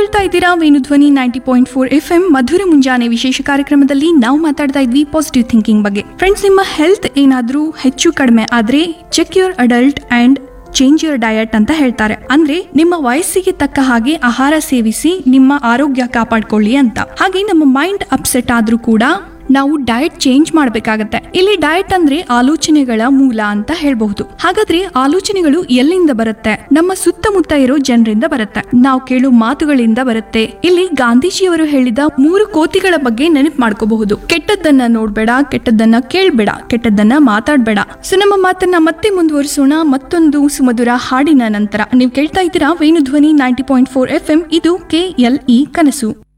ಕೇಳ್ತಾ ಇದ್ದೀರಾ Venudhwani ninety point four F M ಮಧುರ ಮುಂಜಾನೆ ವಿಶೇಷ ಕಾರ್ಯಕ್ರಮದಲ್ಲಿ ನಾವು ಮಾತಾಡ್ತಾ ಇದ್ವಿ ಪಾಸಿಟಿವ್ ಥಿಂಕಿಂಗ್ ಬಗ್ಗೆ ಫ್ರೆಂಡ್ಸ್ ನಿಮ್ಮ ಹೆಲ್ತ್ ಏನಾದ್ರೂ ಹೆಚ್ಚು ಕಡಿಮೆ ಆದ್ರೆ check your adult and change your diet ಅಂತ ಹೇಳ್ತಾರೆ ಅಂದ್ರೆ ನಿಮ್ಮ ವಯಸ್ಸಿಗೆ ತಕ್ಕ ಹಾಗೆ ಆಹಾರ ಸೇವಿಸಿ ನಿಮ್ಮ ಆರೋಗ್ಯ ಕಾಪಾಡ್ಕೊಳ್ಳಿ ಅಂತ ಹಾಗೆ ನಮ್ಮ ಮೈಂಡ್ ಅಪ್ಸೆಟ್ ಆದ್ರೂ ಕೂಡ ನಾವು ಡಯಟ್ ಚೇಂಜ್ ಮಾಡಬೇಕಾಗತ್ತೆ ಇಲ್ಲಿ ಡಯಟ್ ಅಂದ್ರೆ ಆಲೋಚನೆಗಳ ಮೂಲ ಅಂತ ಹೇಳ್ಬಹುದು ಹಾಗಾದ್ರೆ ಆಲೋಚನೆಗಳು ಎಲ್ಲಿಂದ ಬರುತ್ತೆ ನಮ್ಮ ಸುತ್ತಮುತ್ತ ಇರೋ ಜನರಿಂದ ಬರುತ್ತೆ ನಾವು ಕೇಳೋ ಮಾತುಗಳಿಂದ ಬರುತ್ತೆ ಇಲ್ಲಿ ಗಾಂಧೀಜಿಯವರು ಹೇಳಿದ ಮೂರು ಕೋತಿಗಳ ಬಗ್ಗೆ ನೆನಪು ಮಾಡ್ಕೋಬಹುದು ಕೆಟ್ಟದ್ದನ್ನ ನೋಡ್ಬೇಡ ಕೆಟ್ಟದ್ದನ್ನ ಕೇಳ್ಬೇಡ ಕೆಟ್ಟದ್ದನ್ನ ಮಾತಾಡ್ಬೇಡ ಸೊ ನಮ್ಮ ಮಾತನ್ನ ಮತ್ತೆ ಮುಂದುವರಿಸೋಣ ಮತ್ತೊಂದು ಸುಮಧುರ ಹಾಡಿನ ನಂತರ ನೀವು ಕೇಳ್ತಾ ಇದ್ದೀರಾ Venudhwani ninety point four F M ಇದು ಕೆ ಎಲ್ ಇ ಕನಸು